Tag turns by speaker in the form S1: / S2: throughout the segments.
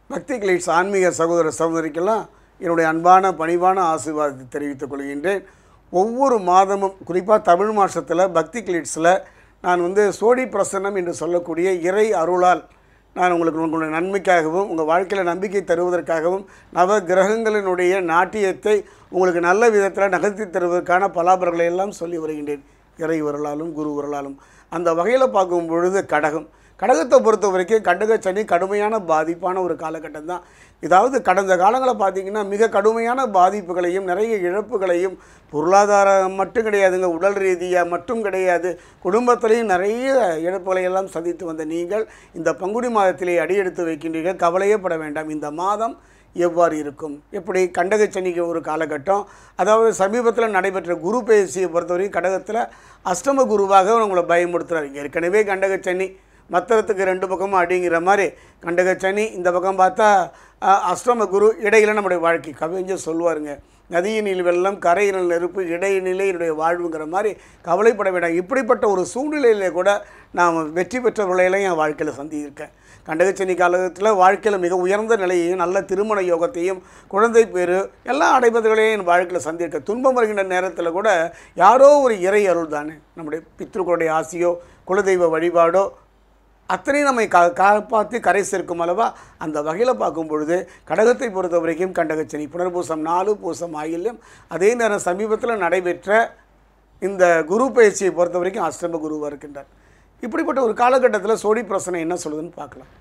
S1: பக்தி கிளீட்ஸ் ஆன்மீக சகோதர சகோதரிக்கெல்லாம் என்னுடைய அன்பான பணிவான ஆசீர்வாதத்தை தெரிவித்துக் கொள்கின்றேன் ஒவ்வொரு மாதமும் குறிப்பாக தமிழ் மாதத்தில் பக்தி கிளீட்ஸில் நான் வந்து சோடி பிரசன்னம் என்று சொல்லக்கூடிய இறை அருளால் நான் உங்களுக்கு உங்களுடைய நன்மைக்காகவும் உங்கள் வாழ்க்கையில் நம்பிக்கை தருவதற்காகவும் நவ கிரகங்களினுடைய நாட்டியத்தை உங்களுக்கு நல்ல விதத்தில் நகர்த்தி தருவதற்கான பலாபரங்களை எல்லாம் சொல்லி வருகின்றேன் இறை உரலாலும் குரு உரலாலும் அந்த வகையில் பார்க்கும் பொழுது கடகம் கடகத்தை பொறுத்த வரைக்கும் கண்டக சனி கடுமையான பாதிப்பான ஒரு காலகட்டம் தான் இதாவது கடந்த காலங்களை பார்த்தீங்கன்னா மிக கடுமையான பாதிப்புகளையும் நிறைய இழப்புகளையும் பொருளாதாரம் மட்டும் கிடையாதுங்க உடல் ரீதியாக மட்டும் கிடையாது குடும்பத்திலையும் நிறைய இழப்புகளை எல்லாம் சந்தித்து வந்த நீங்கள் இந்த பங்குனி மாதத்திலே அடியெடுத்து வைக்கின்றீர்கள் கவலையே பட வேண்டாம் இந்த மாதம் எவ்வாறு இருக்கும் எப்படி கண்டக சனிக்கு ஒரு காலகட்டம் அதாவது சமீபத்தில் நடைபெற்ற குரு பேசியை பொறுத்தவரைக்கும் கடகத்தில் அஷ்டம குருவாக உங்களை பயமுறுத்துறாரு ஏற்கனவே கண்டக சனி மத்திரத்துக்கு ரெண்டு பக்கமும் அடிங்கிற மாதிரி கண்டக சனி இந்த பக்கம் பார்த்தா அஹ், அஷ்டம குரு இடையில நம்முடைய வாழ்க்கை கவிஞர் சொல்லுவாருங்க நதியினில் வெள்ளம் கரையினில் நெருப்பு இடையினிலே என்னுடைய வாழ்வுங்கிற மாதிரி கவலைப்பட வேண்டாம் இப்படிப்பட்ட ஒரு சூழ்நிலையிலே கூட நான் வெற்றி பெற்றவர்களையெல்லாம் என் வாழ்க்கையில் சந்தியிருக்கேன் கண்டகச்சனி காலத்தில் வாழ்க்கையில் மிக உயர்ந்த நிலையையும் நல்ல திருமண யோகத்தையும் குழந்தை பேரு எல்லா அடைபதுகளையும் என் வாழ்க்கையில் சந்திருக்கேன் துன்பம் வருகின்ற நேரத்தில் கூட யாரோ ஒரு இறை அருள் தானே நம்முடைய பித்ருக்களுடைய ஆசையோ குலதெய்வ வழிபாடோ அத்தனையும் நம்மை கா காப்பாற்றி கரை சேர்க்கும் அளவா அந்த வகையில் பார்க்கும் பொழுது கடகத்தை பொறுத்த வரைக்கும் கண்டகச்சனி புனர்பூசம் நாலு பூசம் ஆயில்யம் அதே நேரம் சமீபத்தில் நடைபெற்ற இந்த குரு பயிற்சியை பொறுத்த வரைக்கும் அஷ்டம குருவாக இருக்கின்றார் இப்படிப்பட்ட ஒரு காலகட்டத்தில் சோடி பிரசனை என்ன சொல்லுதுன்னு பார்க்கலாம்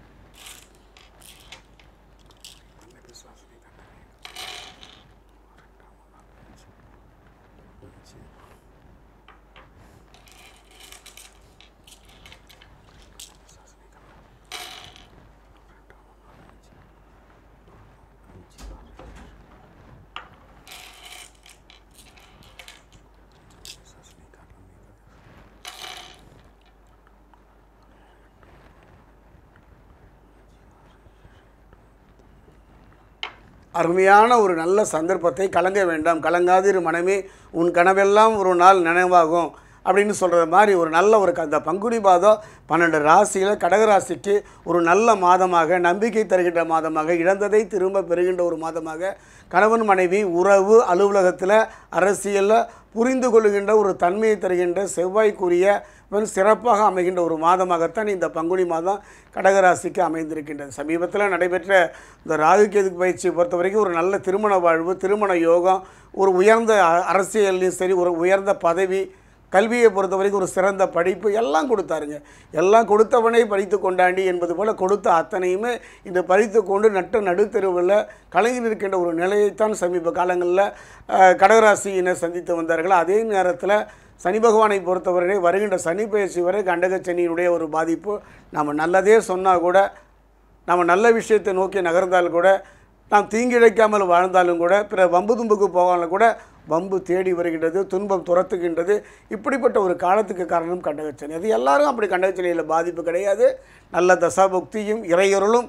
S1: அருமையான ஒரு நல்ல சந்தர்ப்பத்தை கலங்க வேண்டாம் கலங்காதிரு மனமே உன் கனவெல்லாம் ஒரு நாள் நினைவாகும் அப்படின்னு சொல்கிற மாதிரி ஒரு நல்ல ஒரு க- அந்த பங்குனி மாதம் பன்னெண்டு ராசியில் கடகராசிக்கு ஒரு நல்ல மாதமாக நம்பிக்கை தருகின்ற மாதமாக இழந்ததை திரும்ப பெறுகின்ற ஒரு மாதமாக கணவன் மனைவி உறவு அலுவலகத்தில் அரசியலில் புரிந்து கொள்கின்ற ஒரு தன்மையை தருகின்ற செவ்வாய்க்குரிய வெறும் சிறப்பாக அமைகின்ற ஒரு மாதமாகத்தான் இந்த பங்குனி மாதம் கடகராசிக்கு அமைந்திருக்கின்றது சமீபத்தில் நடைபெற்ற இந்த ராகுகேது பயிற்சியை பொறுத்த வரைக்கும் ஒரு நல்ல திருமண வாழ்வு திருமண யோகம் ஒரு உயர்ந்த அ- அரசியல்லையும் சரி ஒரு உயர்ந்த பதவி கல்வியை பொறுத்த வரைக்கும் ஒரு சிறந்த படிப்பு எல்லாம் கொடுத்தாருங்க எல்லாம் கொடுத்தவனே படித்து கொண்டாண்டி என்பது போல் கொடுத்த அத்தனையுமே இன்று பறித்து கொண்டு நட்டு நடுத்தெருவில் கலங்கி நிற்கின்ற ஒரு நிலையைத்தான் சமீப காலங்களில் அஹ், கடகராசியினர் சந்தித்து வந்தார்கள் அதே நேரத்தில் சனி பகவானை பொறுத்தவரை வருகின்ற சனி பயிற்சி வரை கண்டக சனியினுடைய ஒரு பாதிப்பு நம்ம நல்லதே சொன்னால் கூட நம்ம நல்ல விஷயத்தை நோக்கி நகர்ந்தால் கூட நாம் தீங்கிழைக்காமல் வாழ்ந்தாலும் கூட பிற வம்பு தும்புக்கு போகாமல் கூட வம்பு தேடி வருகின்றது துன்பம் துரத்துகின்றது இப்படிப்பட்ட ஒரு காலத்துக்கு காரணம் கண்டகச்சனி அது எல்லாரும் அப்படி கண்டகச்சனியில் பாதிப்பு கிடையாது நல்ல தசாபுக்தியும் இறையொருளும்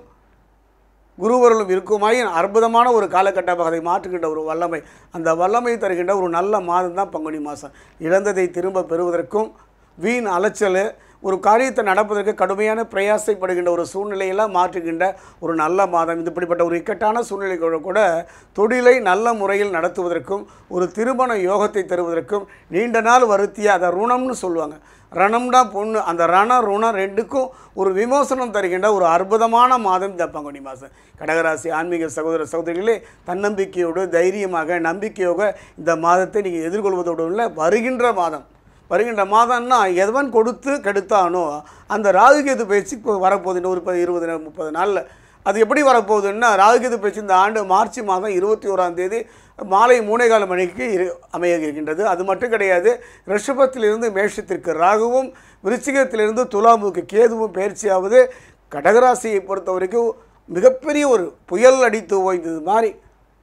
S1: குருவருளும் இருக்குமாயின் அற்புதமான ஒரு காலகட்டமாக அதை மாற்றுகின்ற ஒரு வல்லமை அந்த வல்லமை தருகின்ற ஒரு நல்ல மாதம் தான் பங்குனி மாதம் இழந்ததை திரும்ப பெறுவதற்கும் வீண் அலைச்சல் ஒரு காரியத்தை நடப்பதற்கு கடுமையான பிரயாசைப்படுகின்ற ஒரு சூழ்நிலையெல்லாம் மாற்றுகின்ற ஒரு நல்ல மாதம் இது இப்படிப்பட்ட ஒரு இக்கட்டான சூழ்நிலைகளோட கூட தொழிலை நல்ல முறையில் நடத்துவதற்கும் ஒரு திருமண யோகத்தை தருவதற்கும் நீண்ட நாள் வருத்திய அதை ருணம்னு சொல்லுவாங்க ரணம்டா பொண்ணு அந்த ரண ருணம் ரெண்டுக்கும் ஒரு விமோசனம் தருகின்ற ஒரு அற்புதமான மாதம் இந்த பங்குனி மாதம் கடகராசி ஆன்மீக சகோதர சகோதரிகளே தன்னம்பிக்கையோடு தைரியமாக நம்பிக்கையோக இந்த மாதத்தை நீங்கள் எதிர்கொள்வதோடு இல்லை வருகின்ற மாதம் வருகின்ற மாதம்னா எவன் கொடுத்து கெடுத்தானோ அந்த ராகுகேது பயிற்சி இப்போ வரப்போகுது இன்னும் ஒரு பத்து இருபது நாள், முப்பது நாளில் அது எப்படி வரப்போகுதுன்னா ராகுகேது பயிற்சி இந்த ஆண்டு மார்ச் மாதம் இருபத்தி ஓராம் தேதி மாலை மூணேகால மணிக்கு இரு அமைய இருக்கின்றது அது மட்டும் கிடையாது ரிஷபத்திலிருந்து மேஷத்திற்கு ராகுவும் விருச்சிகத்திலிருந்து துலாமுக்கு கேதுவும் பயிற்சியாவது கடகராசியை பொறுத்த வரைக்கும் மிகப்பெரிய ஒரு புயல் அடித்து ஓய்ந்தது மாதிரி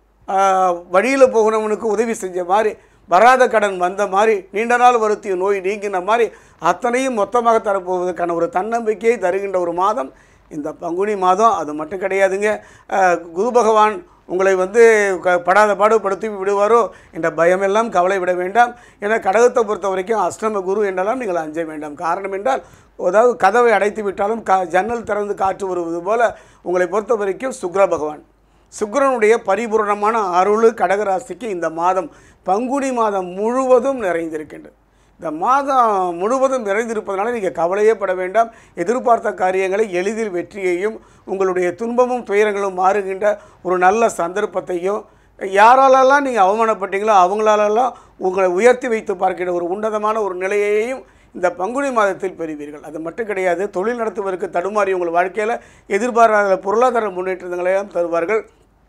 S1: வழியில் போகிறவனுக்கு உதவி செஞ்ச மாதிரி வராத கடன் வந்த மாதிரி நீண்ட நாள் வருத்திய நோய் நீங்கின மாதிரி அத்தனையும் மொத்தமாக தரப்போவதற்கான ஒரு தன்னம்பிக்கையை தருகின்ற ஒரு மாதம் இந்த பங்குனி மாதம் அது மட்டும் கிடையாதுங்க ஆஹ் குரு பகவான் உங்களை வந்து க- படாத பாடுபடுத்தி விடுவாரோ என்ற பயமெல்லாம் கவலை விட வேண்டாம் ஏன்னா கடகத்தை பொறுத்த வரைக்கும் அஷ்டம குரு என்றெல்லாம் நீங்கள் அஞ்ச வேண்டாம் காரணம் என்றால் அதாவது கதவை அடைத்து விட்டாலும் க ஜன்னல் திறந்து காற்று வருவது போல உங்களை பொறுத்த வரைக்கும் சுக்கிர பகவான் சுக்கிரனுடைய பரிபூரணமான அருள் கடகராசிக்கு இந்த மாதம் பங்குனி மாதம் முழுவதும் நிறைந்திருக்கின்றது இந்த மாதம் முழுவதும் நிறைந்திருப்பதனால நீங்கள் கவலையே பட வேண்டாம் எதிர்பார்த்த காரியங்களை எளிதில் வெற்றியையும் உங்களுடைய துன்பமும் துயரங்களும் மாறுகின்ற ஒரு நல்ல சந்தர்ப்பத்தையும் யாராலெல்லாம் நீங்கள் அவமானப்பட்டீங்களோ அவங்களாலெல்லாம் உங்களை உயர்த்தி வைத்து பார்க்கின்ற ஒரு உன்னதமான ஒரு நிலையையும் இந்த பங்குனி மாதத்தில் பெறுவீர்கள் அது மட்டும் கிடையாது தொழில் நடத்துவதற்கு தடுமாறி உங்கள் வாழ்க்கையில் எதிர்பாராத பொருளாதார முன்னேற்றங்களையும் தருவார்கள்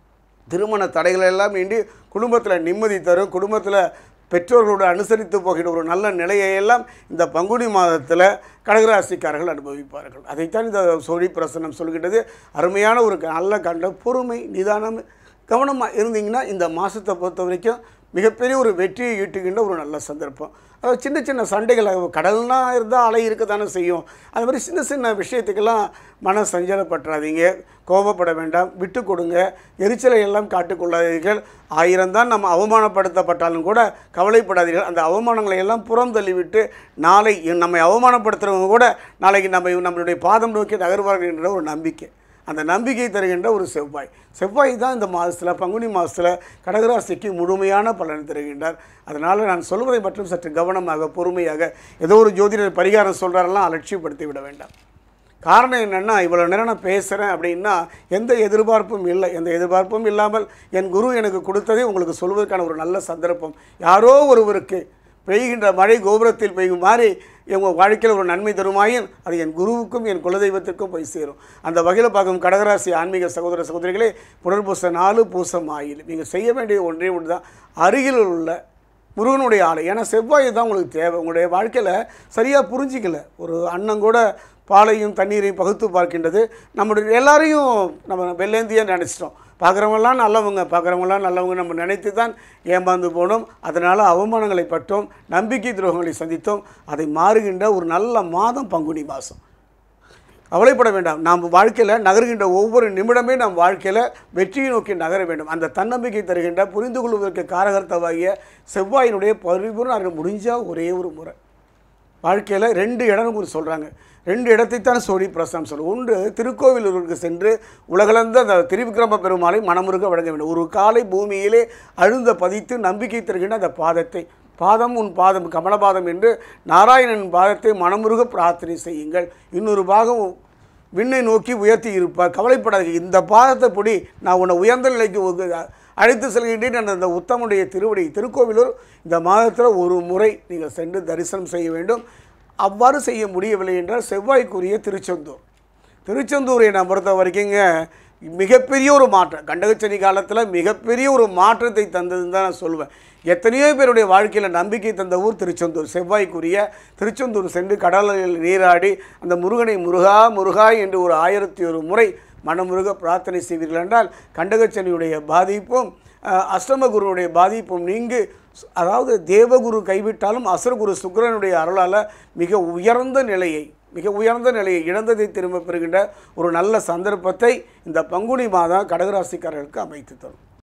S1: திருமண தடைகளை எல்லாம் நீண்டி குடும்பத்தில் நிம்மதி தரும் குடும்பத்தில் பெற்றோர்களோடு அனுசரித்து போகிற ஒரு நல்ல நிலையையெல்லாம் இந்த பங்குனி மாதத்தில் கடகராசிக்காரர்கள் அனுபவிப்பார்கள் அதைத்தான் இந்த சோழி பிரசனம் சொல்கின்றது அருமையான ஒரு நல்ல கண்ட பொறுமை நிதானம் கவனமாக இருந்தீங்கன்னா இந்த மாதத்தை பொறுத்த வரைக்கும் மிகப்பெரிய ஒரு வெற்றியை ஈட்டுகின்ற ஒரு நல்ல சந்தர்ப்பம் அதாவது சின்ன சின்ன சண்டைகள் அது கடல்னா இருந்தால் அலை இருக்க தானே செய்யும் அது மாதிரி சின்ன சின்ன விஷயத்துக்கெல்லாம் மன சஞ்சலப்பட்டுறாதீங்க கோபப்பட வேண்டாம் விட்டு கொடுங்க எரிச்சலை எல்லாம் காட்டுக்கொள்ளாதீர்கள் ஆயிரம் தான் நம்ம அவமானப்படுத்தப்பட்டாலும் கூட கவலைப்படாதீர்கள் அந்த அவமானங்களை எல்லாம் புறம் தள்ளிவிட்டு நாளை நம்மை அவமானப்படுத்துகிறவங்க கூட நாளைக்கு நம்ம நம்மளுடைய பாதம் நோக்கி நகர்வார்கள் என்ற ஒரு நம்பிக்கை அந்த நம்பிக்கை தருகின்ற ஒரு செவ்வாய் செவ்வாய் தான் இந்த மாதத்தில் பங்குனி மாதத்தில் கடகராசிக்கு முழுமையான பலன் தருகின்றார் அதனால் நான் சொல்வதை மட்டும் சற்று கவனமாக பொறுமையாக ஏதோ ஒரு ஜோதிடர் பரிகாரம் சொல்கிறாரெல்லாம் அலட்சியப்படுத்தி விட வேண்டாம் காரணம் என்னென்னா இவ்வளோ நேரம் நான் பேசுகிறேன் அப்படின்னா எந்த எதிர்பார்ப்பும் இல்லை எந்த எதிர்பார்ப்பும் இல்லாமல் என் குரு எனக்கு கொடுத்ததே உங்களுக்கு சொல்வதற்கான ஒரு நல்ல சந்தர்ப்பம் யாரோ ஒருவருக்கு பெய்கின்ற மழை கோபுரத்தில் பெய்யும் மாதிரி எங்கள் வாழ்க்கையில் ஒரு நன்மை தருமாயின் அது என் குருவுக்கும் என் குலதெய்வத்திற்கும் போய் சேரும் அந்த வகையில் பார்க்கும் கடகராசி ஆன்மீக சகோதர சகோதரிகளே புனர்பூச நாலு பூசம் ஆயில் நீங்கள் செய்ய வேண்டிய ஒன்றே ஒன்று தான் அருகில் உள்ள முருகனுடைய ஆலை ஏன்னா செவ்வாய் தான் உங்களுக்கு தேவை உங்களுடைய வாழ்க்கையில் சரியாக புரிஞ்சிக்கல ஒரு அண்ணன் கூட பாலையும் தண்ணீரையும் பகுத்து பார்க்கின்றது நம்மளுடைய எல்லாரையும் நம்ம வெள்ளேந்தியாக நினச்சிட்டோம் பார்க்குறவங்களாம் நல்லவங்க பார்க்குறவங்களாம் நல்லவங்க நம்ம நினைத்து தான் ஏமாந்து போனோம் அதனால் அவமானங்களை பட்டோம் நம்பிக்கை துரோகங்களை சந்தித்தோம் அதை மாறுகின்ற ஒரு நல்ல மாதம் பங்குனி மாதம் கவலைப்பட வேண்டாம் நாம் வாழ்க்கையில் நகர்கின்ற ஒவ்வொரு நிமிடமே நாம் வாழ்க்கையில் வெற்றியை நோக்கி நகர வேண்டும் அந்த தன்னம்பிக்கை தருகின்ற புரிந்து கொள்வதற்கு காரகர்த்தவாகிய செவ்வாயினுடைய பரிபூர்ணம் அவர்கள் முடிஞ்சால் ஒரே ஒரு முறை வாழ்க்கையில் ரெண்டு இடம் குறித்து சொல்கிறாங்க ரெண்டு இடத்தைத்தான் சோழி பிரசனம் சொல்லும் ஒன்று திருக்கோவிலூருக்கு சென்று உலகளந்த அந்த திருவிக்கிரம பெருமாளை மனமுருக வழங்க வேண்டும் ஒரு காலை பூமியிலே அழுந்த பதித்து நம்பிக்கை தருகின்ற அந்த பாதத்தை பாதம் உன் பாதம் கமலபாதம் என்று நாராயணன் பாதத்தை மனமுருக பிரார்த்தனை செய்யுங்கள் இன்னொரு பாகம் விண்ணை நோக்கி உயர்த்தி இருப்பார் கவலைப்படாதீங்க இந்த பாதத்தை பொடி நான் உன்னை உயர்ந்த நிலைக்கு உ- அழைத்து செல்கின்றேன் என்ற அந்த உத்தமுடைய திருவடி திருக்கோவிலூர் இந்த மாதத்தில் ஒரு முறை நீங்கள் சென்று தரிசனம் செய்ய வேண்டும் அவ்வாறு செய்ய முடியவில்லை என்றால் செவ்வாய்க்குரிய திருச்செந்தூர் திருச்செந்தூரை நான் பொறுத்த வரைக்குங்க மிகப்பெரிய ஒரு மாற்றம் கண்டகச்சனி காலத்தில் மிகப்பெரிய ஒரு மாற்றத்தை தந்ததுன்னு தான் நான் சொல்லுவேன் எத்தனையோ பேருடைய வாழ்க்கையில் நம்பிக்கை தந்த ஊர் திருச்செந்தூர் செவ்வாய்க்குரிய திருச்செந்தூர் சென்று கடலில் நீராடி அந்த முருகனை முருகா முருகா என்று ஒரு ஆயிரத்தி ஒரு முறை மனமுருக பிரார்த்தனை செய்வீர்கள் என்றால் கண்டகச்சனியுடைய பாதிப்பும் அஹ், அஷ்டமகுருவுடைய பாதிப்பும் நீங்கி சு- அதாவது தேவகுரு கைவிட்டாலும் அசுரகுரு சுக்கிரனுடைய அருளால் மிக உயர்ந்த நிலையை மிக உயர்ந்த நிலையை இழந்ததை திரும்ப பெறுகின்ற ஒரு நல்ல சந்தர்ப்பத்தை இந்த பங்குனி மாதம் கடகராசிக்காரர்களுக்கு அமைத்து தரும்